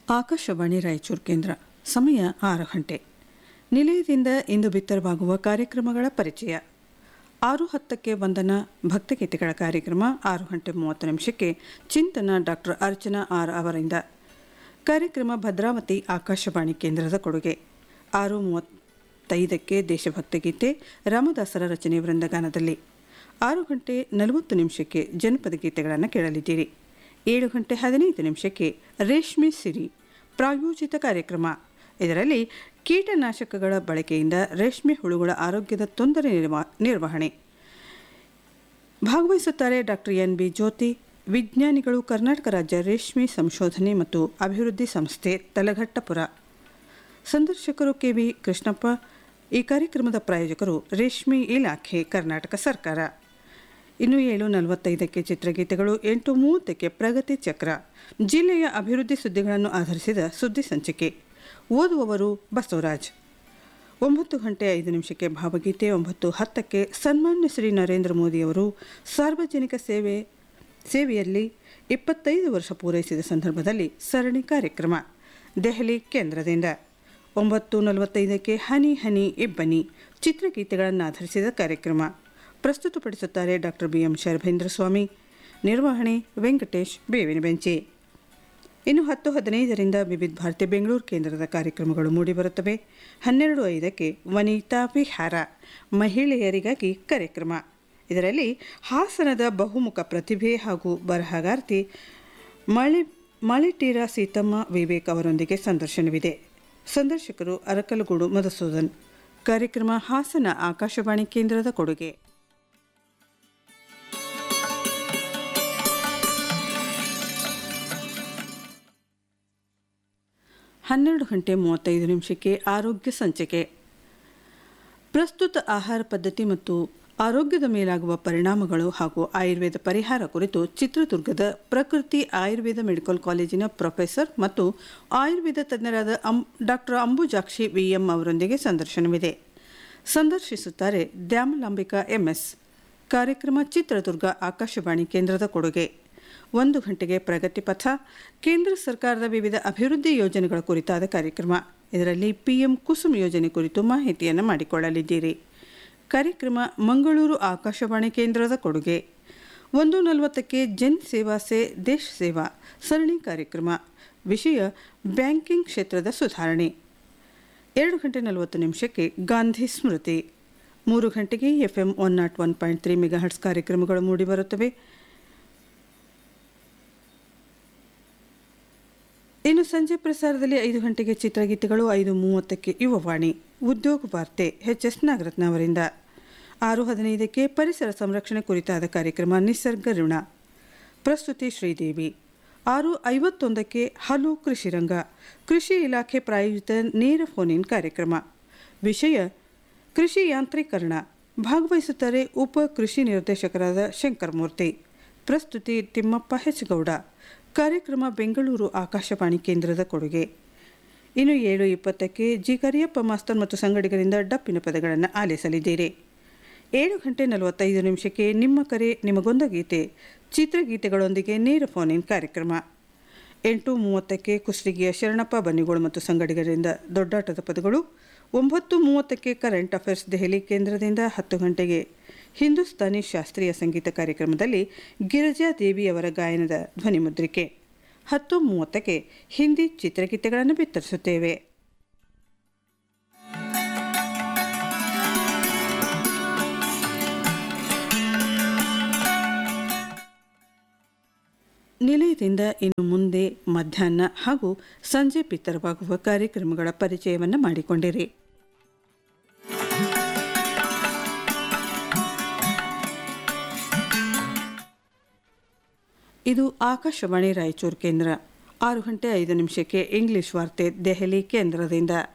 ಆಕಾಶವಾಣಿ ರಾಯಚೂರು ಕೇಂದ್ರ ಸಮಯ ಆರು ಗಂಟೆ ನಿಲಯದಿಂದ ಇಂದು ಬಿತ್ತರವಾಗುವ ಕಾರ್ಯಕ್ರಮಗಳ ಪರಿಚಯ ಆರು ಹತ್ತಕ್ಕೆ ವಂದನ ಭಕ್ತಗೀತೆಗಳ ಕಾರ್ಯಕ್ರಮ ಆರು ಗಂಟೆ ಮೂವತ್ತು ನಿಮಿಷಕ್ಕೆ ಚಿಂತನ ಡಾಕ್ಟರ್ ಅರ್ಚನಾ ಆರ್ ಅವರಿಂದ ಕಾರ್ಯಕ್ರಮ ಭದ್ರಾವತಿ ಆಕಾಶವಾಣಿ ಕೇಂದ್ರದ ಕೊಡುಗೆ ಆರು ಮೂವತ್ತೈದಕ್ಕೆ ದೇಶಭಕ್ತಿ ಗೀತೆ ರಾಮದಾಸರ ರಚನೆ ವೃಂದಗಾನದಲ್ಲಿ ಆರು ಗಂಟೆ ನಲವತ್ತು ನಿಮಿಷಕ್ಕೆ ಜನಪದ ಗೀತೆಗಳನ್ನು ಕೇಳಲಿದ್ದೀರಿ ಏಳು ಗಂಟೆ ಹದಿನೈದು ನಿಮಿಷಕ್ಕೆ ರೇಷ್ಮೆ ಸಿರಿ ಪ್ರಾಯೋಜಿತ ಕಾರ್ಯಕ್ರಮ ಇದರಲ್ಲಿ ಕೀಟನಾಶಕಗಳ ಬಳಕೆಯಿಂದ ರೇಷ್ಮೆ ಹುಳುಗಳ ಆರೋಗ್ಯದ ತೊಂದರೆ ನಿರ್ವ ನಿರ್ವಹಣೆ ಭಾಗವಹಿಸುತ್ತಾರೆ ಡಾಕ್ಟರ್ ಎನ್ ಬಿ ಜ್ಯೋತಿ ವಿಜ್ಞಾನಿಗಳು ಕರ್ನಾಟಕ ರಾಜ್ಯ ರೇಷ್ಮೆ ಸಂಶೋಧನೆ ಮತ್ತು ಅಭಿವೃದ್ಧಿ ಸಂಸ್ಥೆ ತಲಘಟ್ಟಪುರ ಸಂದರ್ಶಕರು ಕೆ ವಿ ಕೃಷ್ಣಪ್ಪ ಈ ಕಾರ್ಯಕ್ರಮದ ಪ್ರಾಯೋಜಕರು ರೇಷ್ಮೆ ಇಲಾಖೆ ಕರ್ನಾಟಕ ಸರ್ಕಾರ ಇನ್ನು ಏಳು ನಲವತ್ತೈದಕ್ಕೆ ಚಿತ್ರಗೀತೆಗಳು ಎಂಟು ಮೂವತ್ತಕ್ಕೆ ಪ್ರಗತಿ ಚಕ್ರ ಜಿಲ್ಲೆಯ ಅಭಿವೃದ್ಧಿ ಸುದ್ದಿಗಳನ್ನು ಆಧರಿಸಿದ ಸುದ್ದಿ ಸಂಚಿಕೆ ಓದುವವರು ಬಸವರಾಜ್ ಒಂಬತ್ತು ಗಂಟೆ ಐದು ನಿಮಿಷಕ್ಕೆ ಭಾವಗೀತೆ ಒಂಬತ್ತು ಹತ್ತಕ್ಕೆ ಸನ್ಮಾನ್ಯ ಶ್ರೀ ನರೇಂದ್ರ ಮೋದಿಯವರು ಸಾರ್ವಜನಿಕ ಸೇವೆ ಸೇವೆಯಲ್ಲಿ ಇಪ್ಪತ್ತೈದು ವರ್ಷ ಪೂರೈಸಿದ ಸಂದರ್ಭದಲ್ಲಿ ಸರಣಿ ಕಾರ್ಯಕ್ರಮ ದೆಹಲಿ ಕೇಂದ್ರದಿಂದ ಒಂಬತ್ತು ನಲವತ್ತೈದಕ್ಕೆ ಹನಿ ಹನಿ ಇಬ್ಬನಿ ಚಿತ್ರಗೀತೆಗಳನ್ನು ಆಧರಿಸಿದ ಕಾರ್ಯಕ್ರಮ ಪ್ರಸ್ತುತಪಡಿಸುತ್ತಾರೆ doctor B M Sharbhendra Swamy ನಿರ್ವಹಣೆ ವೆಂಕಟೇಶ್ ಬೇವಿನ ಬೆಂಚಿ ಇನ್ನು ಹತ್ತು ಹದಿನೈದರಿಂದ ವಿವಿಧ ಭಾರತಿ ಬೆಂಗಳೂರು ಕೇಂದ್ರದ ಕಾರ್ಯಕ್ರಮಗಳು ಮೂಡಿಬರುತ್ತವೆ ಹನ್ನೆರಡು ಐದಕ್ಕೆ ವನಿತಾ ವಿಹಾರ ಮಹಿಳೆಯರಿಗಾಗಿ ಕಾರ್ಯಕ್ರಮ ಇದರಲ್ಲಿ ಹಾಸನದ ಬಹುಮುಖ ಪ್ರತಿಭೆ ಹಾಗೂ ಬರಹಗಾರ್ತಿ ಮಳೆ ಮಳೆಟೀರ ಸೀತಮ್ಮ ವಿವೇಕ್ ಅವರೊಂದಿಗೆ ಸಂದರ್ಶನವಿದೆ ಸಂದರ್ಶಕರು ಅರಕಲಗೂಡು ಮಧುಸೂದನ್ ಕಾರ್ಯಕ್ರಮ ಹಾಸನ ಆಕಾಶವಾಣಿ ಕೇಂದ್ರದ ಕೊಡುಗೆ ಹನ್ನೆರಡು ಗಂಟೆ ಮೂವತ್ತೈದು ನಿಮಿಷಕ್ಕೆ ಆರೋಗ್ಯ ಸಂಚಿಕೆ ಪ್ರಸ್ತುತ ಆಹಾರ ಪದ್ಧತಿ ಮತ್ತು ಆರೋಗ್ಯದ ಮೇಲಾಗುವ ಪರಿಣಾಮಗಳು ಹಾಗೂ ಆಯುರ್ವೇದ ಪರಿಹಾರ ಕುರಿತು ಚಿತ್ರದುರ್ಗದ ಪ್ರಕೃತಿ ಆಯುರ್ವೇದ ಮೆಡಿಕಲ್ ಕಾಲೇಜಿನ ಪ್ರೊಫೆಸರ್ ಮತ್ತು ಆಯುರ್ವೇದ ತಜ್ಞರಾದ ಅಂ ಡಾಕ್ಟರ್ ಅಂಬುಜಾಕ್ಷಿ ವಿಎಂ ಅವರೊಂದಿಗೆ ಸಂದರ್ಶನವಿದೆ ಸಂದರ್ಶಿಸುತ್ತಾರೆ ದ್ಯಾಮಲಾಂಬಿಕಾ ಎಂಎಸ್ ಕಾರ್ಯಕ್ರಮ ಚಿತ್ರದುರ್ಗ ಆಕಾಶವಾಣಿ ಕೇಂದ್ರದ ಕೊಡುಗೆ ಒಂದು ಗಂಟೆಗೆ ಪ್ರಗತಿ ಪಥ ಕೇಂದ್ರ ಸರ್ಕಾರದ ವಿವಿಧ ಅಭಿವೃದ್ಧಿ ಯೋಜನೆಗಳ ಕುರಿತಾದ ಕಾರ್ಯಕ್ರಮ ಇದರಲ್ಲಿ ಪಿಎಂ ಕುಸುಮ್ ಯೋಜನೆ ಕುರಿತು ಮಾಹಿತಿಯನ್ನು ಮಾಡಿಕೊಳ್ಳಲಿದ್ದೀರಿ ಕಾರ್ಯಕ್ರಮ ಮಂಗಳೂರು ಆಕಾಶವಾಣಿ ಕೇಂದ್ರದ ಕೊಡುಗೆ ಒಂದು ನಲವತ್ತಕ್ಕೆ ಜನ್ ಸೇವಾ ಸೇ ದೇಶ್ ಸೇವಾ ಸರಣಿ ಕಾರ್ಯಕ್ರಮ ವಿಷಯ ಬ್ಯಾಂಕಿಂಗ್ ಕ್ಷೇತ್ರದ ಸುಧಾರಣೆ ಎರಡು ಗಂಟೆ ನಲವತ್ತು ನಿಮಿಷಕ್ಕೆ ಗಾಂಧಿ ಸ್ಮೃತಿ ಮೂರು ಗಂಟೆಗೆ F M one not one point three megahertz ಕಾರ್ಯಕ್ರಮಗಳು ಮೂಡಿಬರುತ್ತವೆ ಇನ್ನು ಸಂಜೆ ಪ್ರಸಾರದಲ್ಲಿ ಐದು ಗಂಟೆಗೆ ಚಿತ್ರಗೀತೆಗಳು ಐದು ಮೂವತ್ತಕ್ಕೆ ಯುವವಾಣಿ ಉದ್ಯೋಗ ವಾರ್ತೆ ಎಚ್ ಎಸ್ ನಾಗರತ್ನ ಅವರಿಂದ ಆರು ಹದಿನೈದಕ್ಕೆ ಪರಿಸರ ಸಂರಕ್ಷಣೆ ಕುರಿತಾದ ಕಾರ್ಯಕ್ರಮ ನಿಸರ್ಗ ಋಣ ಪ್ರಸ್ತುತಿ ಶ್ರೀದೇವಿ ಆರು ಐವತ್ತೊಂದಕ್ಕೆ ಹಲೋ ಕೃಷಿ ರಂಗ ಕೃಷಿ ಇಲಾಖೆ ಪ್ರಾಯೋಜಿತ ನೇರ ಫೋನ್ ಇನ್ ಕಾರ್ಯಕ್ರಮ ವಿಷಯ ಕೃಷಿ ಯಾಂತ್ರೀಕರಣ ಭಾಗವಹಿಸುತ್ತಾರೆ ಉಪ ಕೃಷಿ ನಿರ್ದೇಶಕರಾದ ಶಂಕರಮೂರ್ತಿ ಪ್ರಸ್ತುತಿ ತಿಮ್ಮಪ್ಪ ಹೆಚ್ಗೌಡ ಕಾರ್ಯಕ್ರಮ ಬೆಂಗಳೂರು ಆಕಾಶವಾಣಿ ಕೇಂದ್ರದ ಕೊಡುಗೆ ಇನ್ನು ಏಳು ಇಪ್ಪತ್ತಕ್ಕೆ ಜಿ ಕರಿಯಪ್ಪ ಮಾಸ್ತರ್ ಮತ್ತು ಸಂಗಡಿಗರಿಂದ ಡಪ್ಪಿನ ಪದಗಳನ್ನು ಆಲಿಸಲಿದ್ದೀರಿ ಏಳು ಗಂಟೆ ನಲವತ್ತೈದು ನಿಮಿಷಕ್ಕೆ ನಿಮ್ಮ ಕರೆ ನಿಮಗೊಂದ ಗೀತೆ ಚಿತ್ರಗೀತೆಗಳೊಂದಿಗೆ ನೇರ ಫೋನ್ ಇನ್ ಕಾರ್ಯಕ್ರಮ ಎಂಟು ಮೂವತ್ತಕ್ಕೆ ಕುಷ್ಟಗಿಯ ಶರಣಪ್ಪ ಬನ್ನಿಗೋಳು ಮತ್ತು ಸಂಗಡಿಗರಿಂದ ದೊಡ್ಡಾಟದ ಪದಗಳು ಒಂಬತ್ತು ಮೂವತ್ತಕ್ಕೆ ಕರೆಂಟ್ ಅಫೇರ್ಸ್ ದೆಹಲಿ ಕೇಂದ್ರದಿಂದ ಹತ್ತು ಗಂಟೆಗೆ ಹಿಂದೂಸ್ತಾನಿ ಶಾಸ್ತ್ರೀಯ ಸಂಗೀತ ಕಾರ್ಯಕ್ರಮದಲ್ಲಿ ಗಿರಿಜಾ ದೇವಿಯವರ ಗಾಯನದ ಧ್ವನಿಮುದ್ರಿಕೆ ಹತ್ತು ಮೂವತ್ತಕ್ಕೆ ಹಿಂದಿ ಚಿತ್ರಗೀತೆಗಳನ್ನು ಬಿತ್ತರಿಸುತ್ತೇವೆ ನಿಲಯದಿಂದ ಇನ್ನು ಮುಂದೆ ಮಧ್ಯಾಹ್ನ ಹಾಗೂ ಸಂಜೆ ಬಿತ್ತರವಾಗುವ ಕಾರ್ಯಕ್ರಮಗಳ ಪರಿಚಯವನ್ನು ಮಾಡಿಕೊಂಡಿರಿ ಇದು ಆಕಾಶವಾಣಿ ರಾಯಚೂರು ಕೇಂದ್ರ ಆರು ಗಂಟೆ ಐದು ನಿಮಿಷಕ್ಕೆ ಇಂಗ್ಲಿಷ್ ವಾರ್ತೆ ದೆಹಲಿ ಕೇಂದ್ರದಿಂದ